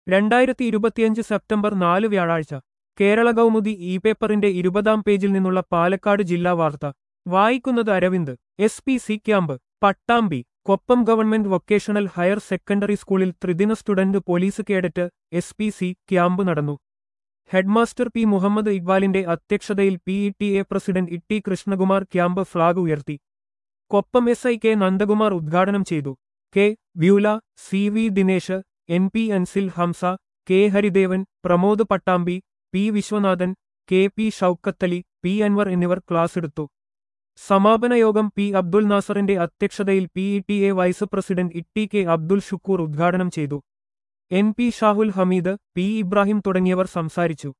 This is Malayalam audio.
രണ്ടായിരത്തി ഇരുപത്തിയഞ്ച് സെപ്റ്റംബർ നാല് വ്യാഴാഴ്ച കേരള കൗമുദി ഇ പേപ്പറിന്റെ ഇരുപതാം പേജിൽ നിന്നുള്ള പാലക്കാട് ജില്ലാ വാർത്ത വായിക്കുന്നത് Aravind S P C camp Pattambi Koppam government vocational higher secondary സ്കൂളിൽ ത്രിദിന student police cadet S P C camp നടന്നു ഹെഡ്മാസ്റ്റർ പി മുഹമ്മദ് ഇക്ബാലിന്റെ അധ്യക്ഷതയിൽ P E T A president E T Krishnakumar camp flag ഉയർത്തി Koppam S I K Nandakumar ഉദ്ഘാടനം ചെയ്തു കെ വ്യൂല C V Dinesh N P Ansil Hamza K Haridevan Pramod Pattambi P Viswanathan K P Shoukathali P Anvar എന്നിവർ ക്ലാസ്സെടുത്തു സമാപന യോഗം പി അബ്ദുൽ നാസറിന്റെ അധ്യക്ഷതയിൽ P E T A vice president E K Abdul Shukoor ഉദ്ഘാടനം ചെയ്തു N P Shahul Hameed P Ibrahim തുടങ്ങിയവർ സംസാരിച്ചു